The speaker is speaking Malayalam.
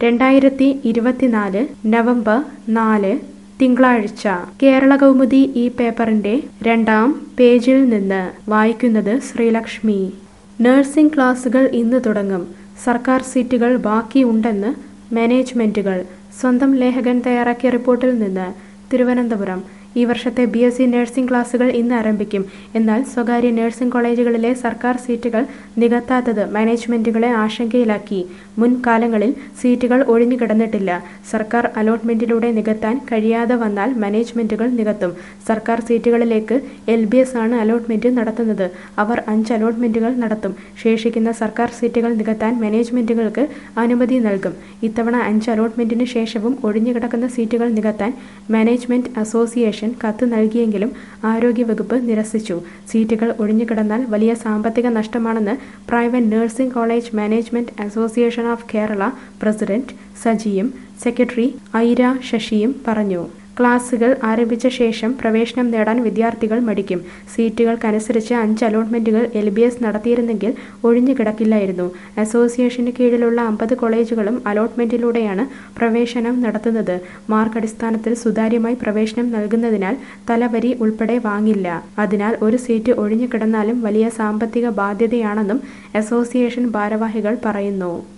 രണ്ടായിരത്തി ഇരുപത്തിനാല് നവംബർ നാല് തിങ്കളാഴ്ച കേരള കൗമുദി ഈ പേപ്പറിന്റെ രണ്ടാം പേജിൽ നിന്ന് വായിക്കുന്നത് ശ്രീലക്ഷ്മി നഴ്സിംഗ് ക്ലാസുകൾ ഇന്ന് തുടങ്ങും സർക്കാർ സീറ്റുകൾ ബാക്കിയുണ്ടെന്ന് മാനേജ്മെന്റുകൾ സ്വന്തം ലേഖകൻ തയ്യാറാക്കിയ റിപ്പോർട്ടിൽ നിന്ന് തിരുവനന്തപുരം ഈ വർഷത്തെ ബി എസ് സി നഴ്സിംഗ് ക്ലാസുകൾ ഇന്ന് ആരംഭിക്കും എന്നാൽ സ്വകാര്യ നഴ്സിംഗ് കോളേജുകളിലെ സർക്കാർ സീറ്റുകൾ നികത്താത്തത് മാനേജ്മെന്റുകളെ ആശങ്കയിലാക്കി മുൻകാലങ്ങളിൽ സീറ്റുകൾ ഒഴിഞ്ഞുകിടന്നിട്ടില്ല സർക്കാർ അലോട്ട്മെന്റിലൂടെ നികത്താൻ കഴിയാതെ വന്നാൽ മാനേജ്മെന്റുകൾ നികത്തും സർക്കാർ സീറ്റുകളിലേക്ക് എൽ ബി എസ് ആണ് അലോട്ട്മെന്റ് നടത്തുന്നത് അവർ അഞ്ച് അലോട്ട്മെന്റുകൾ നടത്തും ശേഷിക്കുന്ന സർക്കാർ സീറ്റുകൾ നികത്താൻ മാനേജ്മെന്റുകൾക്ക് അനുമതി നൽകും ഇത്തവണ അഞ്ച് അലോട്ട്മെന്റിന് ശേഷവും ഒഴിഞ്ഞുകിടക്കുന്ന സീറ്റുകൾ നികത്താൻ മാനേജ്മെന്റ് അസോസിയേഷൻ കത്ത് നൽകിയെങ്കിലും ആരോഗ്യവകുപ്പ് നിരസിച്ചു സീറ്റുകൾ ഒഴിഞ്ഞുകിടന്നാൽ വലിയ സാമ്പത്തിക നഷ്ടമാണെന്ന് private nursing college management association of Kerala president സജിയും സെക്രട്ടറി ഐര ശശിയും പറഞ്ഞു ക്ലാസുകൾ ആരംഭിച്ച ശേഷം പ്രവേശനം നേടാൻ വിദ്യാർത്ഥികൾ മടിക്കും സീറ്റുകൾക്കനുസരിച്ച് അഞ്ച് അലോട്ട്മെന്റുകൾ എൽ ബി എസ് നടത്തിയിരുന്നെങ്കിൽ ഒഴിഞ്ഞുകിടക്കില്ലായിരുന്നു അസോസിയേഷന് കീഴിലുള്ള അമ്പത് കോളേജുകളും അലോട്ട്മെന്റിലൂടെയാണ് പ്രവേശനം നടത്തുന്നത് മാർക്ക് അടിസ്ഥാനത്തിൽ സുതാര്യമായി പ്രവേശനം നൽകുന്നതിനാൽ തലവരി ഉൾപ്പെടെ വാങ്ങില്ല അതിനാൽ ഒരു സീറ്റ് ഒഴിഞ്ഞുകിടന്നാലും വലിയ സാമ്പത്തിക ബാധ്യതയാണെന്നും അസോസിയേഷൻ ഭാരവാഹികൾ പറയുന്നു